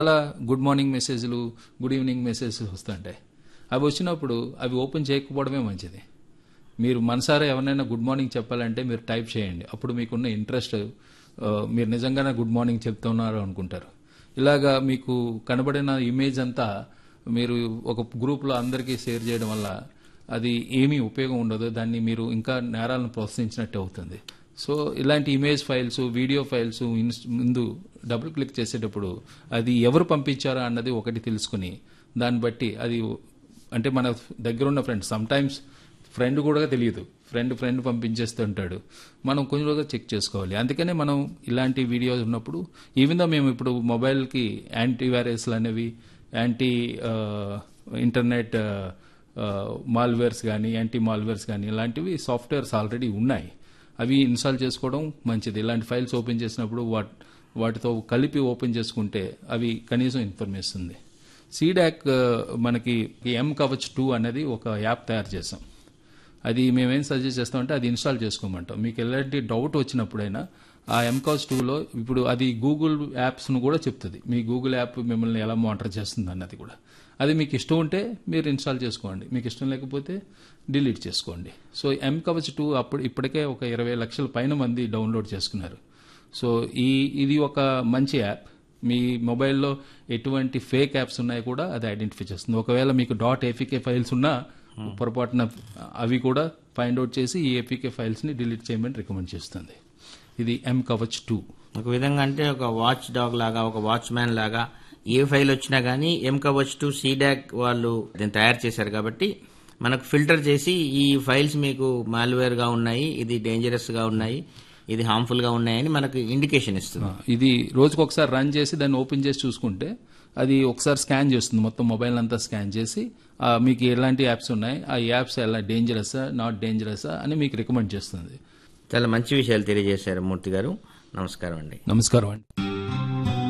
చాలా good morning మెసేజ్లు good evening messages వస్తుంటాయి అవి వచ్చినప్పుడు అవి ఓపెన్ చేయకపోవడమే మంచిది మీరు మనసారా ఎవరినైనా గుడ్ మార్నింగ్ చెప్పాలంటే మీరు టైప్ చేయండి అప్పుడు మీకున్న ఇంట్రెస్ట్ ఆ, మీరు నిజంగానే గుడ్ మార్నింగ్ చెప్తున్నారు అనుకుంటారు ఇలాగా మీకు కనబడిన ఇమేజ్ అంతా మీరు ఒక గ్రూప్లో అందరికీ షేర్ చేయడం వల్ల అది ఏమీ ఉపయోగం ఉండదు దాన్ని మీరు ఇంకా నేరాలను ప్రోత్సహించినట్టు అవుతుంది సో ఇలాంటి ఇమేజ్ ఫైల్స్ వీడియో ఫైల్స్ ఇన్స్- ముందు డబుల్ క్లిక్ చేసేటప్పుడు అది ఎవరు పంపించారా అన్నది ఒకటి తెలుసుకుని దాన్ని బట్టి అది అంటే మన దగ్గర ఉన్న ఫ్రెండ్ సమ్ టైమ్స్ ఫ్రెండ్ కూడా తెలియదు ఫ్రెండ్ ఫ్రెండ్ పంపించేస్తుంటాడు మనం కొంచెం రోజుగా చెక్ చేసుకోవాలి అందుకనే మనం ఇలాంటి వీడియోస్ ఉన్నప్పుడు ఈవెన్ దో మేము ఇప్పుడు మొబైల్కి యాంటీ వైరస్లు అనేవి యాంటీ ఇంటర్నెట్ మాల్వేర్స్ కానీ యాంటీ మాల్వేర్స్ కానీ ఇలాంటివి సాఫ్ట్వేర్స్ ఆల్రెడీ ఉన్నాయి అవి ఇన్స్టాల్ చేసుకోవడం మంచిది ఇలాంటి ఫైల్స్ ఓపెన్ చేసినప్పుడు వాట్ వాటితో కలిపి ఓపెన్ చేసుకుంటే అవి కనీసం ఇన్ఫర్మేషన్ ఉంది సీడాక్ మనకి ఎం కవచ్ టూ అనేది ఒక యాప్ తయారు చేసాం అది మేమేం సజెస్ట్ చేస్తామంటే అది ఇన్స్టాల్ చేసుకోమంటాం మీకు ఎలాంటి డౌట్ వచ్చినప్పుడైనా ఆ ఎంకాస్ టూలో ఇప్పుడు అది గూగుల్ యాప్స్ను కూడా చెప్తుంది మీ గూగుల్ యాప్ మిమ్మల్ని ఎలా మానిటర్ చేస్తుంది అన్నది కూడా అది మీకు ఇష్టం ఉంటే మీరు ఇన్స్టాల్ చేసుకోండి మీకు ఇష్టం లేకపోతే డిలీట్ చేసుకోండి సో ఎం కవచ్ టూ అప్పుడు ఇప్పటికే ఒక ఇరవై లక్షల పైన మంది డౌన్లోడ్ చేసుకున్నారు సో ఈ ఇది ఒక మంచి యాప్ మీ మొబైల్లో ఎటువంటి ఫేక్ యాప్స్ ఉన్నాయో కూడా అది ఐడెంటిఫై చేస్తుంది ఒకవేళ మీకు డాట్ ఏపీకే ఫైల్స్ ఉన్నా పొరపాటున అవి కూడా ఫైండ్ అవుట్ చేసి ఈ ఏపీకే ఫైల్స్ని డిలీట్ చేయమని రికమెండ్ చేస్తుంది ఇది ఎం కవచ్ టూ ఒక విధంగా అంటే ఒక వాచ్ డాగ్ లాగా ఒక వాచ్ మ్యాన్ లాగా ఏ ఫైల్ వచ్చినా కానీ ఎం కవచ్ టు సీడాక్ వాళ్ళు దీన్ని తయారు చేశారు కాబట్టి మనకు ఫిల్టర్ చేసి ఈ ఫైల్స్ మీకు మాల్వేర్ గా ఉన్నాయి ఇది డేంజరస్ గా ఉన్నాయి ఇది హార్మ్ఫుల్ గా ఉన్నాయని మనకు ఇండికేషన్ ఇస్తుంది ఇది రోజుకు ఒకసారి రన్ చేసి దాన్ని ఓపెన్ చేసి చూసుకుంటే అది ఒకసారి స్కాన్ చేస్తుంది మొత్తం మొబైల్ అంతా స్కాన్ చేసి ఆ, మీకు ఎలాంటి యాప్స్ ఉన్నాయి ఆ యాప్స్ ఎలా డేంజరసా నాట్ డేంజరసా అని మీకు రికమెండ్ చేస్తుంది చాలా మంచి విషయాలు తెలియజేశారు మూర్తి గారు నమస్కారం అండి నమస్కారం అండి